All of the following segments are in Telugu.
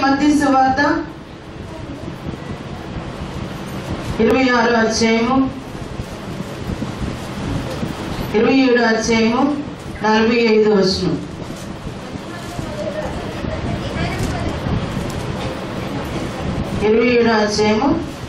మత్తి సువార్త ఇరవై ఆరో అధ్యాయము ఇరవై ఏడు అధ్యాయము నలభై ఐదు వచనం ఇరవై ఏడు అధ్యాయము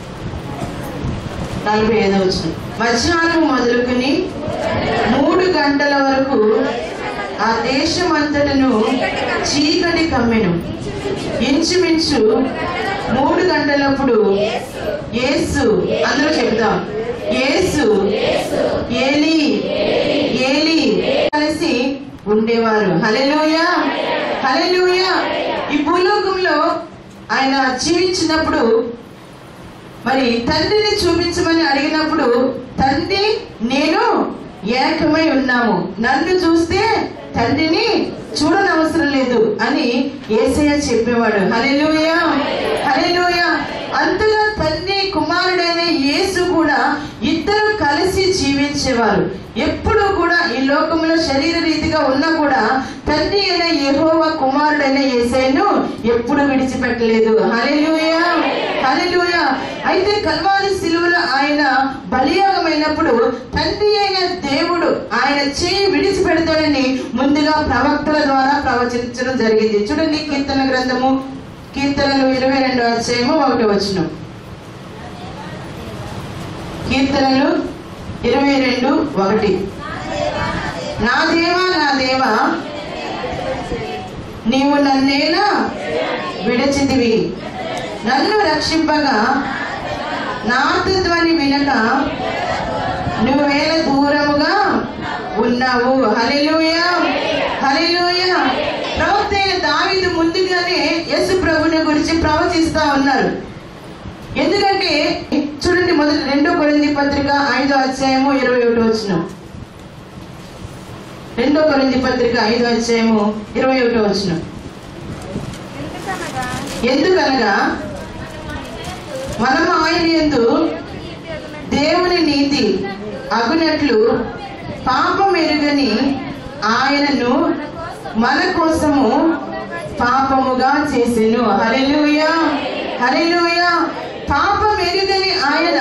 నలభై ఐదు వచ్చిన మధ్యాహ్నం మొదలుకొని మూడు గంటల వరకు ఆ దేశమంతటను చీకటి కమ్మెను ఇంచుమించు మూడు గంటలప్పుడు యేసు అందరూ చెప్తాం యేసు ఏలి ఏలి కలిసి ఉండేవారు హల్లెలూయా హల్లెలూయా ఈ భూలోకంలో ఆయన జీవించినప్పుడు మరి తండ్రిని చూపించమని అడిగినప్పుడు తండ్రి నేను ఏకమై ఉన్నాము నన్ను చూస్తే తండ్రిని చూడనవసరం లేదు అని ఏసయ్య చెప్పేవాడు హల్లెలూయా హల్లెలూయా అంతగా తండ్రి కుమారుడైన యేసు కూడా ఇద్దరు కలిసి జీవించేవారు ఎప్పుడు కూడా ఈ లోకంలో శరీర రీతిగా ఉన్నా కూడా తండ్రి అయిన యెహోవ కుమారుడైన యేసయ్యను ఎప్పుడు విడిచిపెట్టలేదు హల్లెలూయా హల్లెలూయా అయితే కల్వారి సిలువలో ఆయన బలియాగమైనప్పుడు తండ్రి అయిన దేవుడు ఆయన చేయి విడిచిపెడతాడని ముందుగా ప్రవక్తల ద్వారా ప్రవచించడం జరిగింది చూడండి కీర్తన గ్రంథము కీర్తనలు ఇరవై రెండు అధ్యాయము ఒకటి వచ్చిన కీర్తనలు ఇరవై రెండు ఒకటి నా దేవా నా దేవా నీవు నన్నేలా విడచితివి నన్ను రక్షింపగా నాతధ్వని వినక నువ్వేల దూరముగా ఉన్నావు హల్లెలూయా హల్లెలూయా ప్రవక్త అయిన దావీదు ముందుగానే యేసు ప్రభుని గురించి ప్రవచిస్తా ఉన్నారు ఎందుకంటే చూడండి మొదటి రెండో కొరింది పత్రిక ఐదో అధ్యాయము ఇరవై ఒకటి వచ్చిన రెండో కొరింది పత్రిక ఐదో అధ్యాయము ఇరవై ఒకటి వచ్చిన ఎందుకనగా మనము ఆయన యందు దేవుని నీతి అగునట్లు పాపం ఎరుగని ఆయనను మన కోసము పాపముగా చేసెను హల్లెలూయా హల్లెలూయా పాపం ఎరుగని ఆయన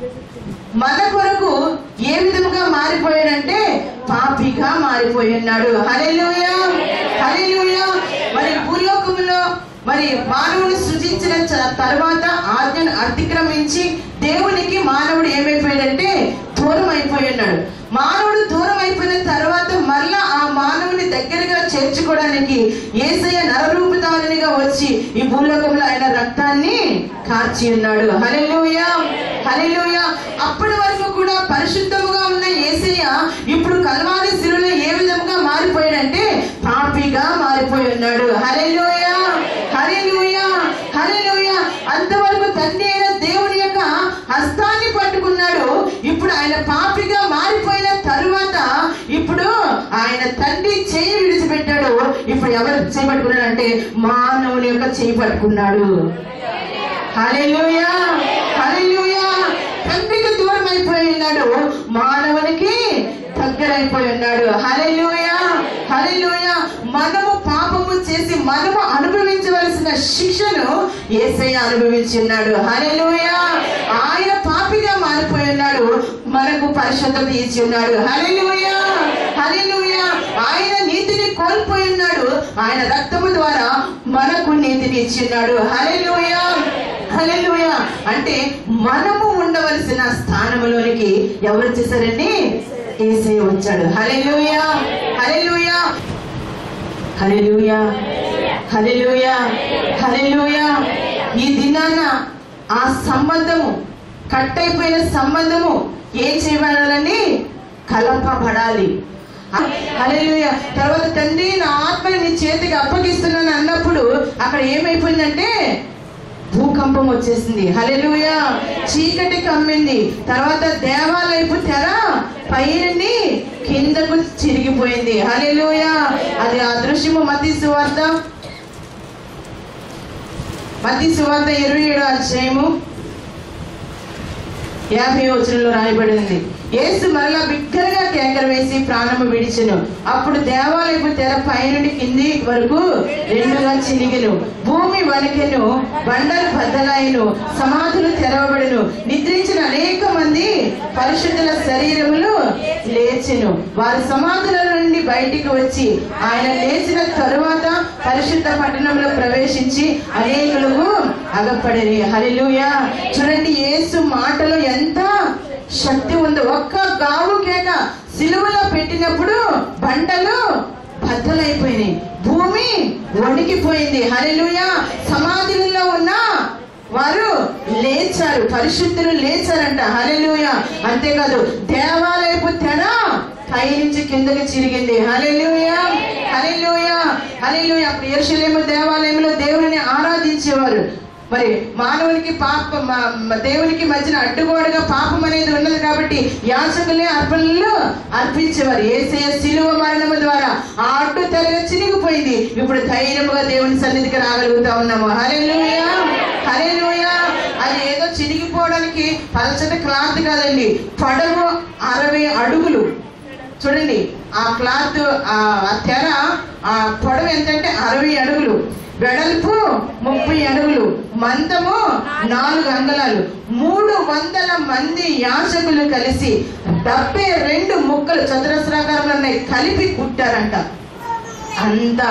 మన కొరకు ఏ విధముగా మారిపోయాడంటే పాపిగా మారిపోయి ఉన్నాడు హల్లెలూయా హల్లెలూయా మరి భూలోకములో మరి మానవుని సృజించిన చ- తర్వాత ఆజ్ఞను అతిక్రమించి దేవునికి మానవుడు ఏమైపోయాడంటే దూరం అయిపోయి ఉన్నాడు మానవుడు దూరం అయిపోయిన తర్వాత మళ్ళా ఆ మానవుని దగ్గరగా చేర్చుకోవడానికి ఏసయ్య నరరూపధారునిగా వచ్చి ఈ భూలోకంలో ఆయన రక్తాన్ని కార్చి ఉన్నాడు హల్లెలూయా హల్లెలూయా అప్పటి వరకు కూడా పరిశుద్ధముగా ఉన్న ఏసయ్య ఇప్పుడు కల్వారి శిలువలో ఏ విధంగా మారిపోయాడంటే పాపిగా మారిపోయి ఉన్నాడు హల్లెలూయా హల్లెలూయా హల్లెలూయా అంతవరకు తండ్రి అయిన దేవుని యొక్క హస్తాన్ని పట్టుకున్నాడు ఇప్పుడు ఆయన పాపిగా మారిపోయిన తరువాత ఇప్పుడు ఆయన తండ్రి చేయి విడిచిపెట్టాడు ఇప్పుడు ఎవరు చేయి పట్టుకున్నాడు అంటే మానవుని యొక్క చేయి పట్టుకున్నాడు హల్లెలూయా హల్లెలూయా తండ్రికి దూరం అయిపోయి ఉన్నాడు మానవునికి దగ్గరైపోయి ఉన్నాడు హల్లెలూయా హల్లెలూయా మనము పాపము చేసి మనము అనుభవించవలసిన శిక్షను ఏసయ్య అనుభవించి ఉన్నాడు హల్లెలూయా ఆయన పాపిగా మారిపోయి ఉన్నాడు మనకు పరిశుద్ధత ఇచ్చి ఉన్నాడు హల్లెలూయా హల్లెలూయా ఆయన నీతిని కోల్పోయి ఉన్నాడు ఆయన రక్తము ద్వారా మనకు నీతిని ఇచ్చి ఉన్నాడు హల్లెలూయా హల్లెలూయా అంటే మనము ఉండవలసిన స్థానంలోనికి ఎవరు వచ్చేసారండి ఏసయ్య వచ్చాడు హల్లెలూయా హల్లెలూయా హల్లెలూయా హల్లెలూయా హల్లెలూయా ఈ దినాన ఆ సంబంధము కట్ అయిపోయిన సంబంధము ఏం చేయబడాలని కలపబడాలి హల్లెలూయా తర్వాత తండ్రి నా ఆత్మని నీ చేతికి అప్పగిస్తున్నాను అన్నప్పుడు అక్కడ ఏమైపోయిందంటే భూకంపం వచ్చేసింది హల్లెలూయా చీకటి కమ్మింది తర్వాత దేవాలయపు తెర పైరుని కిందకు చిరిగిపోయింది హల్లెలూయా అది ఆ దృశ్యము మతి సువార్త మతి సువార్త ఇరవై ఏడో అధ్యాయము యాభై వచనంలో రాయబడింది యేసు మరలా బిగ్గరగా కేకర వేసి ప్రాణము విడిచెను అప్పుడు దేవాలయపు తెర పైనుండి కింది వరకు రెండుగా చినిగెను భూమి వణికెను బండలు బద్దలాయను సమాధులు తెరవబడెను నిద్రించిన అనేక మంది పరిశుద్ధుల శరీరములు లేచెను వారి సమాధుల నుండి బయటికి వచ్చి ఆయన లేచిన తరువాత పరిశుద్ధ పట్టణంలో ప్రవేశించి అనేకులకు అగపడని హల్లెలూయా చూడండి యేసు మాటలో ఎంత శక్తి ఉందో ఒక్క గావు కేక సిలువలో పెట్టినప్పుడు బండలు బద్దలైపోయినాయి భూమి వణికిపోయింది హల్లెలూయా సమాధులలో ఉన్న వారు లేచారు పరిశుద్ధులు లేచారంట హల్లెలూయ అంతేకాదు దేవాలయపు తెర పైనుంచి కిందకి చిరిగింది హల్లెలూయ హల్లెలూయ హల్లెలూయ అప్పుడు యెరూషలేము దేవాలయంలో దేవుని ఆరాధించేవారు మరి మానవునికి పాప మా- మ- దేవునికి మధ్యన అడ్డుగోడగా పాపం అనేది ఉన్నది కాబట్టి యాచకులే అర్పణలు అర్పించేవారు ఏసయ శిలువ మరణము ద్వారా ఆ అడ్డు తెరగ చినిగిపోయింది ఇప్పుడు ధైర్యముగా దేవుని సన్నిధికి రాగలుగుతా ఉన్నాము హల్లెలూయా హల్లెలూయా అది ఏదో చినిగిపోవడానికి పలచటి క్లాత్ కాదండి పొడవు అరవై అడుగులు చూడండి ఆ క్లాత్ ఆ ఆ తెర ఆ పొడవు ఎంతంటే అరవై అడుగులు వెడల్పు ముప్పై అడుగులు మందము నాలుగు అంగళాలు మూడు వందల మంది యాచకులు కలిసి డెబ్బై రెండు ముక్కలు చతురస్రాకారంలో ఉన్నాయి కలిపి కుట్టారంట అంత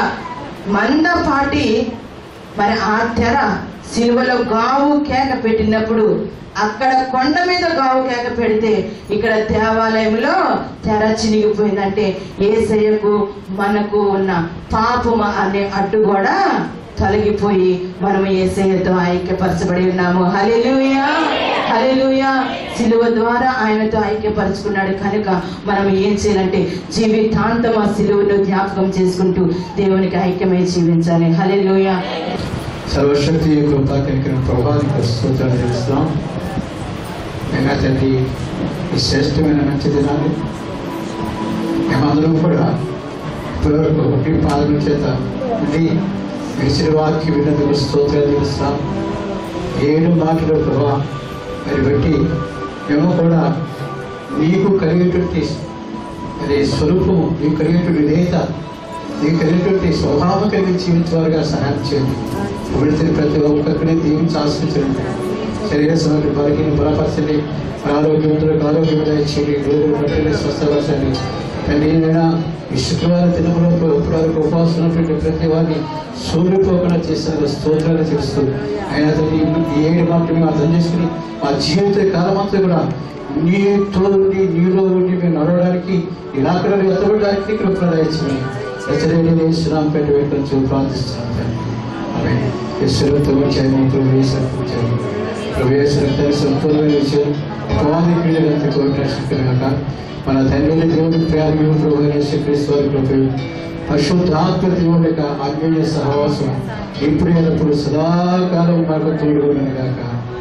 మందపాటి మరి ఆ తెర సిలువలో గావు కేక పెట్టినప్పుడు అక్కడ కొండ మీద గావు కేక పెడితే ఇక్కడ దేవాలయంలో తెర చినిగిపోయిందంటే ఏసయ్యకు మనకు ఉన్న పాపము అనే అడ్డు కూడా తొలగిపోయి మనం ఏసయ్యతో ఐక్యపరచబడి ఉన్నాము హల్లెలూయా హల్లెలూయా సిలువ ద్వారా ఆయనతో ఐక్యపరచుకున్నాడు కనుక మనం ఏం చేయాలంటే జీవితాంతం ఆ సిలువను జ్ఞాపకం చేసుకుంటూ దేవునికి ఐక్యమై జీవించాలి హల్లెలూయా సర్వశక్తి కృపా కలిగిన ప్రభావిక స్తోత్రాలు చేస్తున్నాం అయినా తండ్రి ఈ శ్రేష్టమైన మంచి దినాన్ని మేమందరం కూడా ఇప్పటివరకు ఒకటి పాదం చేత ఉండి విడిచిన వాక్య విన్నందుకు స్తోత్రాలు చేస్తున్నాం ఏడు మాటలు ప్రభా మరి బట్టి మేము కూడా నీకు కలిగేటువంటి మరి స్వరూపము నీకు కలిగేటువంటి నేత నీకు కలిగేటువంటి స్వభావం కలిగి జీవించేవారుగా సహాయం చేయండి విడిచిన ప్రతి ఒక్కరిని దీవించి ఆశ్రయించండి శరీర సమగ్ర బలహీన బలపరచండి ఆరోగ్యవంతులకు ఆరోగ్యం ఇచ్చేయండి రోగులు బట్టి స్వస్థపరచండి తండ్రినైనా ఈ శుక్రవారం దినములో ఇప్పటి వరకు ఉపవాసం ఉన్నటువంటి ప్రతి వారిని సూర్యపోకుండా చేసిన స్తోత్రాలు తెలుస్తూ ఆయన తండ్రి ఈ ఏడు మాటలు మేము అర్థం చేసుకుని మా జీవిత కాలం అంతా కూడా నీ తోడుండి నీలో ఉండి మేము నడవడానికి ఇలాక్కడ ఎత్తబడడానికి కృపణ దయచింది ఎత్తలేని వేస్తున్నాం పెద్ద పెట్టు ప్రార్థిస్తున్నాం తండ్రి ఆమె ఈశ్వరుతో వచ్చాయి ప్రవేశం ప్రవేశం సంపూర్ణమైన విషయం ప్రమాది పీడనంత కోరిన శక్తిగాక మన తండ్రి దేవుడి ప్రేమ ప్రభు యేసుక్రీస్తు వారి కృప పరిశుద్ధ ఆత్మ దేవుడి యొక్క ఆత్మీయ సహవాసం ఇప్పుడు ఎల్లప్పుడు సదాకాలం మాకు తోడుగా గాక